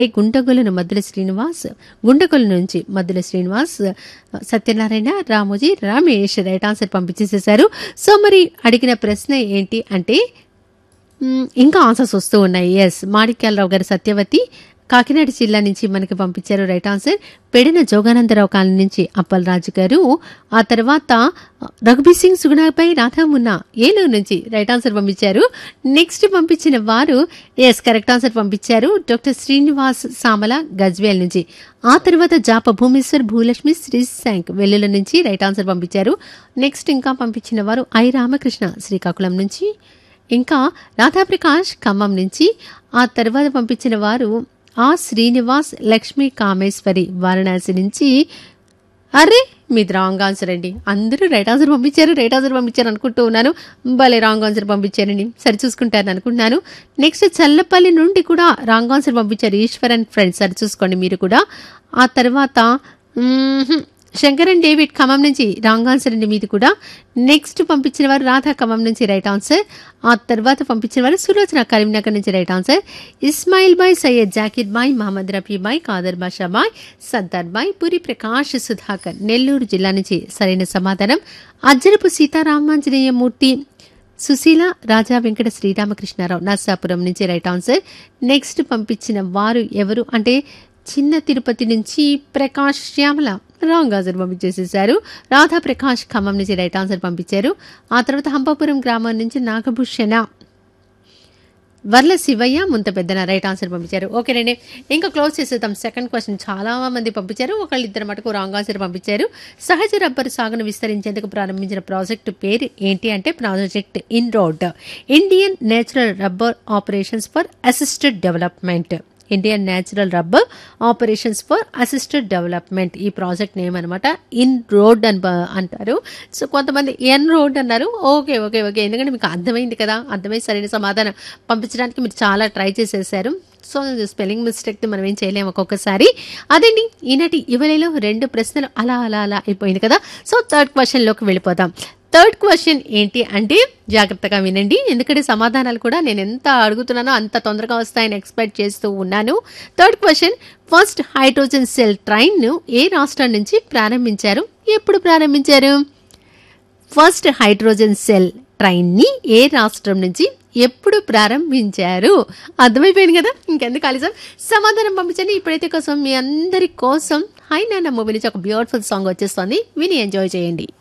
గుంటగొలను మద్దుల శ్రీనివాస్ గుంటగొల నుంచి Maddula Srinivas Satyanarayana Ramoji Ramesh right answer పంపించేసేసారు so మరి అడిగిన ప్రశ్న ఏంటి అంటే మ్, ఇంకా ఆన్సర్స్ వస్తూ ఉన్నాయి ఎస్ మాణిక్యాలరావు గారు సత్యవతి కాకినాడ జిల్లా నుంచి మనకి పంపించారు రైట్ ఆన్సర్ పెడిన జోగానందరావు కాలనీ నుంచి అప్పలరాజు గారు ఆ తర్వాత రఘుబీర్ సింగ్ సుగుణపై రాధామున్న ఏలూరు నుంచి రైట్ ఆన్సర్ పంపించారు నెక్స్ట్ పంపించిన వారు ఎస్ కరెక్ట్ ఆన్సర్ పంపించారు డాక్టర్ శ్రీనివాస్ సామల గజ్వేల్ నుంచి ఆ తర్వాత జాప భూమేశ్వర్ భూలక్ష్మి శ్రీ శాంక్ వెల్లుల నుంచి రైట్ ఆన్సర్ పంపించారు నెక్స్ట్ ఇంకా పంపించిన వారు ఐ రామకృష్ణ శ్రీకాకుళం నుంచి ఇంకా రాధాప్రకాష్ ఖమ్మం నుంచి ఆ తర్వాత పంపించిన వారు ఆ శ్రీనివాస్ లక్ష్మీ కామేశ్వరి వారణాసి నుంచి అరే మీది రాంగ్ ఆన్సర్ అండి అందరూ రైట్ ఆన్సర్ పంపించారు రైట్ ఆన్సర్ పంపించారు అనుకుంటూ ఉన్నాను భలే రాంగ్ ఆన్సర్ పంపించారండి సరి చూసుకుంటారని అనుకుంటున్నాను నెక్స్ట్ చల్లపల్లి నుండి కూడా రాంగ్ ఆన్సర్ పంపించారు ఈశ్వర్ అండ్ ఫ్రెండ్స్ సరి చూసుకోండి మీరు కూడా ఆ తర్వాత మ్మ్హ్మ్, శంకరన్ డేవిడ్ ఖమ్మం నుంచి రాంగ్ ఆన్సర్ అండి మీది కూడా నెక్స్ట్ పంపించిన వారు రాధా ఖమ్మం నుంచి రైట్ ఆన్సర్ ఆ తర్వాత పంపించిన వారు సులోచన కరీంనగర్ నుంచి రైట్ ఆన్సర్ ఇస్మాయిల్ బాయ్ సయ్యద్ జాకిర్ బాయ్ మహమ్మద్ రఫీ బాయ్ కాదర్ బాషా బాయ్ సర్దార్ బాయ్ పురి ప్రకాష్ సుధాకర్ నెల్లూరు జిల్లా నుంచి సరైన సమాధానం అజ్జరపు సీతారామాంజనేయ మూర్తి సుశీల రాజా వెంకట శ్రీరామకృష్ణారావు నర్సాపురం నుంచి రైట్ ఆన్సర్ నెక్స్ట్ పంపించిన వారు ఎవరు అంటే చిన్న తిరుపతి నుంచి ప్రకాష్ శ్యామల రాంగ్ ఆన్సర్ పంపించేసేసారు రాధా ప్రకాష్ ఖమ్మం నుంచి రైట్ ఆన్సర్ పంపించారు ఆ తర్వాత హంపాపురం గ్రామం నుంచి నాగభూషణ వర్ల శివయ్య ముంత పెద్దన రైట్ ఆన్సర్ పంపించారు ఓకేనండి ఇంకా క్లోజ్ చేసేద్దాం సెకండ్ క్వశ్చన్ చాలా మంది పంపించారు ఒకళ్ళు ఇద్దరు మటుకు రాంగ్ ఆన్సర్ పంపించారు సహజ రబ్బర్ సాగును విస్తరించేందుకు ప్రారంభించిన ప్రాజెక్టు పేరు ఏంటి అంటే project in road Indian natural rubber operations for assisted development Indian natural rubber operations for assisted development ఈ ప్రాజెక్ట్ నేమ్ అనమాట ఇన్ రోడ్ అని బ- అంటారు సో కొంతమంది ఎన్ రోడ్ అన్నారు ఓకే ఓకే ఓకే ఎందుకంటే మీకు అర్థమైంది కదా అర్థమై సరైన సమాధానం పంపించడానికి మీరు చాలా ట్రై చేసేసారు సో స్పెల్లింగ్ మిస్టేక్ మనం ఏం చేయలేము ఒక్కొక్కసారి అదండి ఈనాటి ఇవలలో రెండు ప్రశ్నలు అలా అలా అలా అయిపోయింది కదా సో థర్డ్ క్వశ్చన్లోకి వెళ్ళిపోదాం థర్డ్ క్వశ్చన్ ఏంటి అంటే జాగ్రత్తగా వినండి ఎందుకంటే సమాధానాలు కూడా నేను ఎంత అడుగుతున్నానో అంత తొందరగా వస్తాయని ఎక్స్పెక్ట్ చేస్తూ ఉన్నాను third question first hydrogen cell train ను ఏ రాష్ట్రం నుంచి ప్రారంభించారు ఎప్పుడు ప్రారంభించారు ఫస్ట్ హైడ్రోజన్ సెల్ ట్రైన్ ని ఏ రాష్ట్రం నుంచి ఎప్పుడు ప్రారంభించారు అర్థమైపోయింది కదా ఇంకెందుకు ఆలస్యం సమాధానం పంపించండి ఇప్పుడైతే కోసం మీ అందరి కోసం హై నాన్న మూవీ నుంచి ఒక బ్యూటిఫుల్ సాంగ్ వచ్చేస్తుంది విని ఎంజాయ్ చేయండి